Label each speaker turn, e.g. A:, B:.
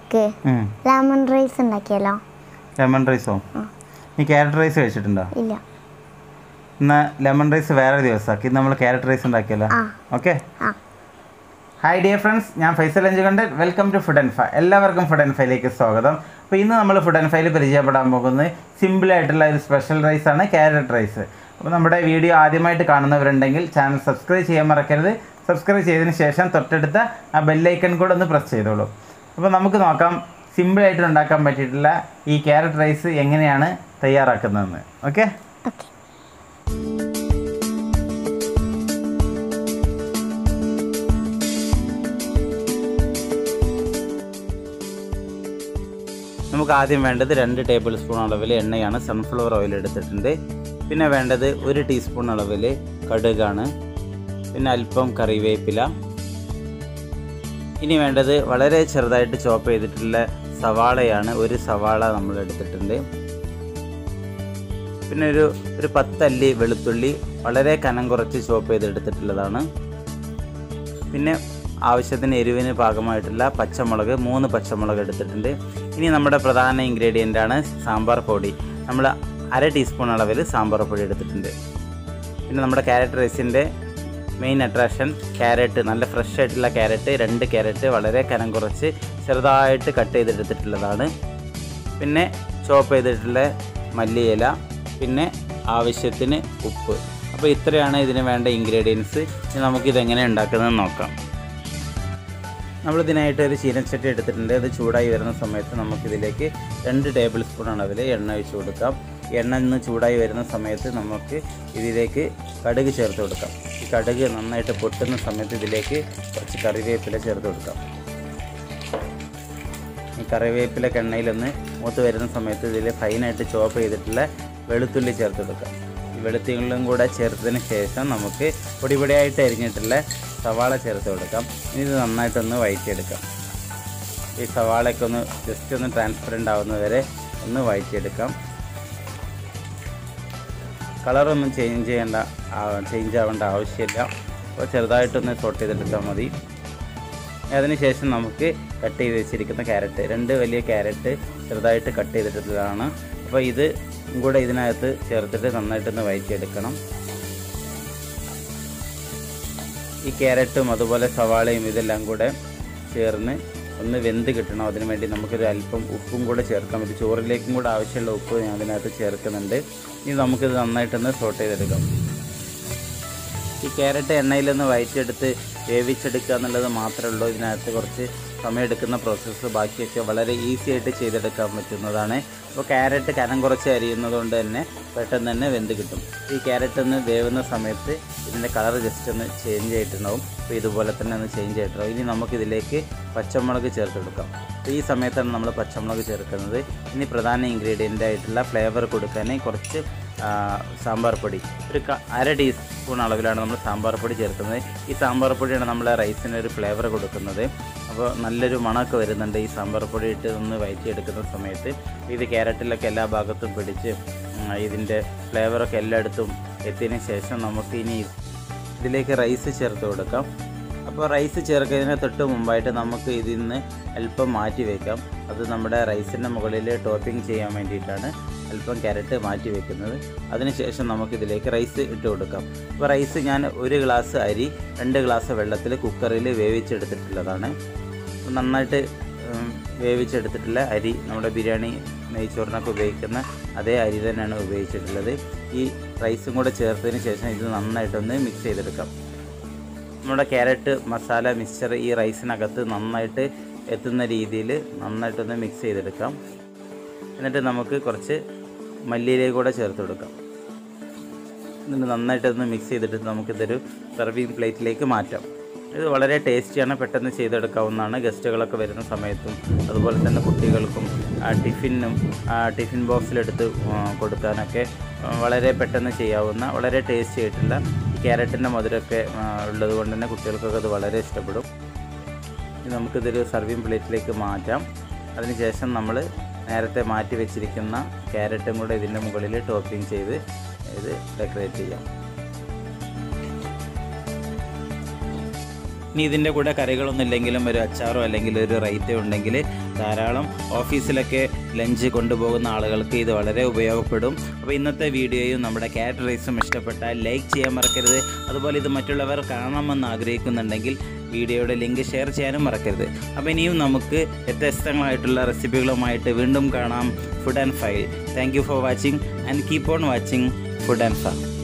A: നമുക്ക് lemon rice ഉണ്ടാക്കിയാലോ
B: lemon റൈസോ നീ ക്യാരറ്റ് റൈസ് കഴിച്ചിട്ടുണ്ടോ
A: ഇല്ല
B: എന്നാൽ ലെമൺ റൈസ് വേറെ ദിവസമാക്കി നമ്മൾ ക്യാരറ്റ് റൈസ് ഉണ്ടാക്കിയല്ലോ
A: ആ.
B: ഓക്കെ
A: ആ
B: ഹായ് ഡിയർ ഫ്രണ്ട്സ് ഞാൻ ഫൈസൽ അഞ്ചുകൊണ്ട് welcome to food and fie എല്ലാവർക്കും ഫുഡ് ആൻഡ് ഫൈലേക്ക് സ്വാഗതം അപ്പോൾ ഇന്ന് നമ്മൾ ഫുഡ് ആൻഡ് ഫൈൽ പരിചയപ്പെടാൻ പോകുന്നത് സിമ്പിൾ ആയിട്ടുള്ള ഒരു സ്പെഷ്യൽ റൈസ് ആണ് ക്യാരറ്റ് റൈസ് അപ്പോൾ നമ്മുടെ വീഡിയോ ആദ്യമായിട്ട് കാണുന്നവരുണ്ടെങ്കിൽ ചാനൽ സബ്സ്ക്രൈബ് ചെയ്യാൻ മറക്കരുത് സബ്സ്ക്രൈബ് ചെയ്തതിന് ശേഷം തൊട്ടടുത്ത ആ ബെല്ലൈക്കൺ കൂടെ ഒന്ന് പ്രസ് ചെയ്തോളൂ അപ്പോൾ നമുക്ക് നോക്കാം സിമ്പിളായിട്ട് ഉണ്ടാക്കാൻ പറ്റിയിട്ടുള്ള ഈ ക്യാരറ്റ് റൈസ് എങ്ങനെയാണ് തയ്യാറാക്കുന്നതെന്ന് ഓക്കെ
A: ഓക്കെ
B: നമുക്ക് ആദ്യം വേണ്ടത് രണ്ട് ടേബിൾ സ്പൂൺ അളവിൽ എണ്ണയാണ് സൺഫ്ലവർ ഓയിൽ എടുത്തിട്ടുണ്ട് പിന്നെ വേണ്ടത് ഒരു ടീസ്പൂൺ അളവിൽ കടുകാണ് പിന്നെ അല്പം കറിവേപ്പില ഇനി വേണ്ടത് വളരെ ചെറുതായിട്ട് ചോപ്പ് ചെയ്തിട്ടുള്ള സവാളയാണ് ഒരു സവാള നമ്മൾ എടുത്തിട്ടുണ്ട് പിന്നെ ഒരു ഒരു പത്തല്ലി വെളുത്തുള്ളി വളരെ കനം കുറച്ച് ചോപ്പ് ചെയ്തെടുത്തിട്ടുള്ളതാണ് പിന്നെ ആവശ്യത്തിന് എരിവിന് പാകമായിട്ടുള്ള പച്ചമുളക് മൂന്ന് പച്ചമുളക് എടുത്തിട്ടുണ്ട് ഇനി നമ്മുടെ പ്രധാന ഇൻഗ്രീഡിയൻ്റ് ആണ് സാമ്പാർ പൊടി നമ്മൾ അര ടീസ്പൂൺ അളവിൽ സാമ്പാർ പൊടി എടുത്തിട്ടുണ്ട് പിന്നെ നമ്മുടെ ക്യാരറ്റ് റൈസിൻ്റെ മെയിൻ അട്രാക്ഷൻ ക്യാരറ്റ് നല്ല ഫ്രഷ് ആയിട്ടുള്ള ക്യാരറ്റ് രണ്ട് ക്യാരറ്റ് വളരെ കനം കുറച്ച് ചെറുതായിട്ട് കട്ട് ചെയ്തെടുത്തിട്ടുള്ളതാണ് പിന്നെ ചോപ്പ് ചെയ്തിട്ടുള്ള മല്ലിയില പിന്നെ ആവശ്യത്തിന് ഉപ്പ് അപ്പോൾ ഇത്രയാണ് ഇതിന് വേണ്ട ഇൻഗ്രീഡിയൻസ് ഇനി നമുക്കിത് എങ്ങനെ ഉണ്ടാക്കുന്നതെന്ന് നോക്കാം നമ്മൾ ഇതിനായിട്ട് ഒരു ചീനച്ചട്ടി എടുത്തിട്ടുണ്ട് അത് ചൂടായി വരുന്ന സമയത്ത് നമുക്കിതിലേക്ക് രണ്ട് ടേബിൾ സ്പൂൺ അളവിൽ എണ്ണ ഒഴിച്ച് കൊടുക്കാം എണ്ണ ഒന്ന് ചൂടായി വരുന്ന സമയത്ത് നമുക്ക് ഇതിലേക്ക് കടുക് ചേർത്ത് കൊടുക്കാം ഈ കടുക് നന്നായിട്ട് പൊട്ടുന്ന സമയത്ത് ഇതിലേക്ക് കുറച്ച് കറിവേപ്പില ചേർത്ത് കൊടുക്കാം ഈ കറിവേപ്പിലൊക്കെ എണ്ണയിലൊന്ന് മൂത്ത് വരുന്ന സമയത്ത് ഇതിൽ ഫൈനായിട്ട് ചോപ്പ് ചെയ്തിട്ടുള്ള വെളുത്തുള്ളി ചേർത്ത് കൊടുക്കാം ഈ വെളുത്തുള്ളിയും കൂടെ ചേർത്തതിന് ശേഷം നമുക്ക് പൊടി പൊടിയായിട്ട് അരിഞ്ഞിട്ടുള്ള സവാള ചേർത്ത് കൊടുക്കാം ഇനി ഇത് നന്നായിട്ടൊന്ന് വഴറ്റിയെടുക്കാം ഈ സവാളയൊക്കെ ഒന്ന് ജസ്റ്റ് ഒന്ന് ട്രാൻസ്പെറൻ്റ് ആവുന്നവരെ ഒന്ന് വഴറ്റിയെടുക്കാം കളറൊന്നും ചേഞ്ച് ചെയ്യേണ്ട ചേഞ്ച് ആവേണ്ട ആവശ്യമില്ല അപ്പോൾ ചെറുതായിട്ടൊന്ന് സോട്ട് ചെയ്തെടുത്താൽ മതി അതിനുശേഷം നമുക്ക് കട്ട് ചെയ്ത് വെച്ചിരിക്കുന്ന ക്യാരറ്റ് രണ്ട് വലിയ ക്യാരറ്റ് ചെറുതായിട്ട് കട്ട് ചെയ്തിട്ടുള്ളതാണ് അപ്പോൾ ഇത് കൂടെ ഇതിനകത്ത് ചേർത്തിട്ട് നന്നായിട്ടൊന്ന് വഴറ്റിയെടുക്കണം ഈ ക്യാരറ്റും അതുപോലെ സവാളയും ഇതെല്ലാം കൂടെ ചേർന്ന് ഒന്ന് വെന്ത് കിട്ടണം അതിനു വേണ്ടി നമുക്കൊരു അല്പം ഉപ്പും കൂടെ ചേർക്കാം ഇത് ചോറിലേക്കും കൂടെ ആവശ്യമുള്ള ഉപ്പ് ഞാൻ അതിനകത്ത് ചേർക്കുന്നുണ്ട് ഇനി നമുക്കിത് നന്നായിട്ടൊന്ന് സോട്ട് ചെയ്തെടുക്കാം ഈ ക്യാരറ്റ് എണ്ണയിലൊന്ന് വയറ്റിയെടുത്ത് വേവിച്ചെടുക്കുക എന്നുള്ളത് മാത്രമേ ഉള്ളൂ ഇതിനകത്ത് കുറച്ച് സമയമെടുക്കുന്ന പ്രോസസ്സ് ബാക്കിയൊക്കെ വളരെ ഈസി ആയിട്ട് ചെയ്തെടുക്കാൻ പറ്റുന്നതാണ് അപ്പോൾ ക്യാരറ്റ് കനം കുറച്ച് അരിയുന്നത് കൊണ്ട് തന്നെ പെട്ടെന്ന് തന്നെ വെന്ത് കിട്ടും ഈ ക്യാരറ്റ് ഒന്ന് വേവുന്ന സമയത്ത് ഇതിൻ്റെ കളർ ജസ്റ്റ് ഒന്ന് ചേഞ്ച് ആയിട്ടുണ്ടാവും അപ്പോൾ ഇതുപോലെ തന്നെ ഒന്ന് ചേഞ്ച് ആയിട്ടുണ്ടാവും ഇനി നമുക്കിതിലേക്ക് പച്ചമുളക് ചേർത്ത് കൊടുക്കാം അപ്പോൾ ഈ സമയത്താണ് നമ്മൾ പച്ചമുളക് ചേർക്കുന്നത് ഇനി പ്രധാന ഇൻഗ്രീഡിയൻ്റ് ആയിട്ടുള്ള ഫ്ലേവർ കൊടുക്കാൻ കുറച്ച് ആ, സാമ്പാർ പൊടി ഒരു ക- അര ടീസ്പൂൺ അളവിലാണ് നമ്മൾ സാമ്പാർ പൊടി ചേർക്കുന്നത് ഈ സാമ്പാർ പൊടിയാണ് നമ്മളെ റൈസിന് ഒരു ഫ്ലേവർ കൊടുക്കുന്നത് അപ്പോൾ നല്ലൊരു മണമൊക്കെ വരുന്നുണ്ട് ഈ സാമ്പാർ പൊടി ഇട്ട് ഒന്ന് വയറ്റിയെടുക്കുന്ന സമയത്ത് ഇത് ക്യാരറ്റിലൊക്കെ എല്ലാ ഭാഗത്തും പിടിച്ച് ഉം, ഇതിൻ്റെ ഫ്ലേവറൊക്കെ എല്ലായിടത്തും എത്തിയതിന് ശേഷം നമുക്ക് ഇനി ഇതിലേക്ക് റൈസ് ചേർത്ത് കൊടുക്കാം അപ്പോൾ റൈസ് ചേർക്കുന്നതിന് തൊട്ട് മുമ്പായിട്ട് നമുക്ക് ഇതിൽ നിന്ന് അല്പം മാറ്റി വയ്ക്കാം അത് നമ്മുടെ റൈസിൻ്റെ മുകളിൽ ടോപ്പിംഗ് ചെയ്യാൻ വേണ്ടിയിട്ടാണ് അല്പം ക്യാരറ്റ് മാറ്റി വെക്കുന്നത് അതിനുശേഷം നമുക്കിതിലേക്ക് റൈസ് ഇട്ട് കൊടുക്കാം അപ്പോൾ റൈസ് ഞാൻ ഒരു ഗ്ലാസ് അരി രണ്ട് ഗ്ലാസ് വെള്ളത്തിൽ കുക്കറിൽ വേവിച്ചെടുത്തിട്ടുള്ളതാണ് അപ്പോൾ നന്നായിട്ട് ഉം, വേവിച്ചെടുത്തിട്ടുള്ള അരി നമ്മുടെ ബിരിയാണി നെയ്ച്ചോറിനൊക്കെ ഉപയോഗിക്കുന്ന അതേ അരി തന്നെയാണ് ഉപയോഗിച്ചിട്ടുള്ളത് ഈ റൈസും കൂടെ ചേർത്തതിന് ശേഷം ഇത് നന്നായിട്ടൊന്ന് മിക്സ് ചെയ്തെടുക്കാം നമ്മുടെ ക്യാരറ്റ് മസാല മിക്സ്ചർ ഈ റൈസിനകത്ത് നന്നായിട്ട് എത്തുന്ന രീതിയിൽ നന്നായിട്ടൊന്ന് മിക്സ് ചെയ്തെടുക്കാം എന്നിട്ട് നമുക്ക് കുറച്ച് മല്ലിയിലേക്ക് കൂടെ ചേർത്ത് കൊടുക്കാം എന്നിട്ട് നന്നായിട്ടൊന്ന് മിക്സ് ചെയ്തിട്ട് നമുക്കിതൊരു സെർവിങ് പ്ലേറ്റിലേക്ക് മാറ്റാം ഇത് വളരെ ടേസ്റ്റിയാണ് പെട്ടെന്ന് ചെയ്തെടുക്കാവുന്നതാണ് ഗസ്റ്റുകളൊക്കെ വരുന്ന സമയത്തും അതുപോലെ തന്നെ കുട്ടികൾക്കും ആ, ടിഫിനും ആ, ടിഫിൻ ബോക്സിലെടുത്ത് ആ, കൊടുക്കാനൊക്കെ ആ, വളരെ പെട്ടെന്ന് ചെയ്യാവുന്ന വളരെ ടേസ്റ്റി ആയിട്ടുള്ള ഈ ക്യാരറ്റിൻ്റെ മധുരമൊക്കെ ആ, ഉള്ളത് കൊണ്ട് തന്നെ കുട്ടികൾക്കൊക്കെ അത് വളരെ ഇഷ്ടപ്പെടും ഇനി നമുക്കിതൊരു സർവിങ് പ്ലേറ്റിലേക്ക് മാറ്റാം അതിനുശേഷം നമ്മൾ നേരത്തെ മാറ്റി വെച്ചിരിക്കുന്ന ക്യാരറ്റും കൂടെ ഇതിൻ്റെ മുകളിൽ ടോപ്പിംഗ് ചെയ്ത് ഇത് ഡെക്കറേറ്റ് ചെയ്യാം ഇനി ഇതിൻ്റെ കൂടെ കറികളൊന്നും ഇല്ലെങ്കിലും ഒരു അച്ചാറോ അല്ലെങ്കിൽ ഒരു റൈറ്റോ ഉണ്ടെങ്കിൽ ധാരാളം ഓഫീസിലൊക്കെ ലഞ്ച് കൊണ്ടുപോകുന്ന ആളുകൾക്ക് ഇത് വളരെ ഉപയോഗപ്പെടും അപ്പോൾ ഇന്നത്തെ വീഡിയോയും നമ്മുടെ ക്യാറ്റ് റൈസും ഇഷ്ടപ്പെട്ടാൽ ലൈക്ക് ചെയ്യാൻ മറക്കരുത് അതുപോലെ ഇത് മറ്റുള്ളവർ കാണണമെന്ന് ആഗ്രഹിക്കുന്നുണ്ടെങ്കിൽ വീഡിയോയുടെ ലിങ്ക് ഷെയർ ചെയ്യാനും മറക്കരുത് അപ്പോൾ ഇനിയും നമുക്ക് വ്യത്യസ്തങ്ങളായിട്ടുള്ള റെസിപ്പികളുമായിട്ട് വീണ്ടും കാണാം food and file thank you for watching and keep on watching food and farm